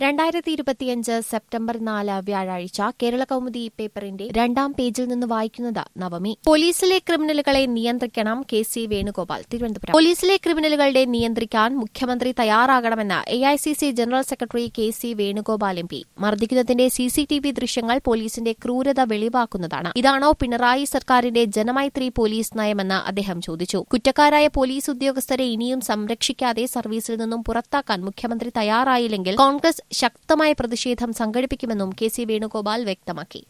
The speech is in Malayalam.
രണ്ടായിരത്തി ഇരുപത്തിയഞ്ച് സെപ്റ്റംബർ നാല് വ്യാഴാഴ്ച കേരള കൗമുദി പേപ്പറിന്റെ രണ്ടാം പേജിൽ നിന്ന് വായിക്കുന്നത് നവമി പോലീസിലെ ക്രിമിനലുകളെ നിയന്ത്രിക്കണം കെ സി വേണുഗോപാൽ തിരുവനന്തപുരം പോലീസിലെ ക്രിമിനലുകളെ നിയന്ത്രിക്കാൻ മുഖ്യമന്ത്രി തയ്യാറാകണമെന്ന് A I C C general secretary K C Venugopal M P മർദ്ദിക്കുന്നതിന്റെ സി സി ടി വി ദൃശ്യങ്ങൾ പോലീസിന്റെ ക്രൂരത വെളിവാക്കുന്നതാണ് ഇതാണോ പിണറായി സർക്കാരിന്റെ ജനമൈത്രി പോലീസ് നയമെന്ന് അദ്ദേഹം ചോദിച്ചു കുറ്റക്കാരായ പോലീസ് ഉദ്യോഗസ്ഥരെ ഇനിയും സംരക്ഷിക്കാതെ സർവീസിൽ നിന്നും പുറത്താക്കാൻ മുഖ്യമന്ത്രി തയ്യാറായില്ലെങ്കിൽ കോൺഗ്രസ് ശക്തമായ പ്രതിഷേധം സംഘടിപ്പിക്കുമെന്നും കെ സി വേണുഗോപാൽ വ്യക്തമാക്കി